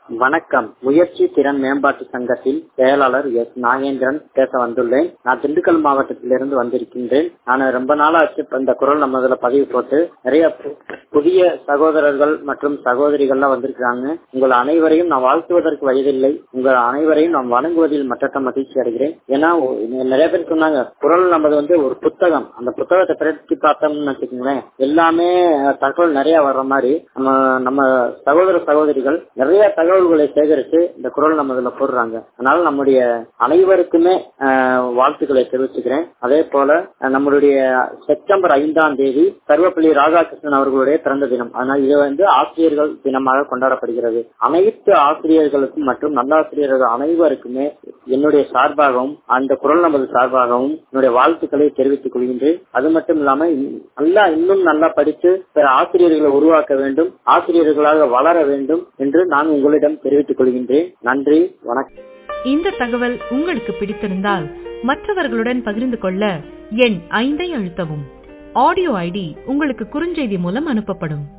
வணக்கம் முயற்சி திறன் மேம்பாட்டு சங்கத்தின் செயலாளர் எஸ் நாகேந்திரன் பேச வந்துள்ளேன் நான் திண்டுக்கல் மாவட்டத்திலிருந்து வந்திருக்கின்றேன் நான் ரொம்ப நாளாச்சு இப்ப இந்த குரல் நம்ம இதுல பதிவு போட்டு நிறைய பு- புதிய சகோதரர்கள் மற்றும் சகோதரிகள்லாம் வந்திருக்கிறாங்க உங்கள் அனைவரையும் நான் வாழ்த்துவதற்கு வயதில்லை உங்கள் அனைவரையும் நான் வணங்குவதில் மற்றற்ற மகிழ்ச்சி அடைகிறேன் ஏன்னா ஒ- நிறைய பேர் சொன்னாங்க குரல் நமது வந்து ஒரு புத்தகம் அந்த புத்தகத்தை பிரட்டி பார்த்தோம்னு வச்சுக்கோங்களேன் எல்லாமே அஹ், தகவல் நிறைய வர்ற மாதிரி நம்ம நம்ம சகோதர சகோதரிகள் நிறைய தகவல்களை சேகரித்து இந்த குரல் நம்ம இதுல போடுறாங்க அதனால நம்முடைய அனைவருக்குமே அஹ், வாழ்த்துக்களை தெரிவிச்சுக்கிறேன் அதே போல அஹ், நம்மளுடைய செப்டம்பர் ஐந்தாம் தேதி சர்வப்பள்ளி ராதாகிருஷ்ணன் அவர்களுடைய பிறந்த தினம் அதனால் இது வந்து ஆசிரியர்கள் தினமாக கொண்டாடப்படுகிறது அனைத்து ஆசிரியர்களுக்கும் மற்றும் நல்லாசிரியர்கள் அனைவருக்குமே என்னுடைய சார்பாகவும் அந்த குரல் நமது சார்பாகவும் என்னுடைய வாழ்த்துக்களை தெரிவித்துக் கொள்கின்றேன் அது மட்டும் இல்லாம இன்- நல்லா இன்னும் நல்லா படித்து பிற ஆசிரியர்களை உருவாக்க வேண்டும் ஆசிரியர்களாக வளர வேண்டும் என்று நான் உங்களிடம் தெரிவித்துக் கொள்கின்றேன் நன்றி வணக்கம் இந்த தகவல் உங்களுக்கு பிடித்திருந்தால் மற்றவர்களுடன் பகிர்ந்து கொள்ள எண் ஐந்தை அழுத்தவும் ஆடியோ ஐடி உங்களுக்கு குறுஞ்செய்தி மூலம் அனுப்பப்படும்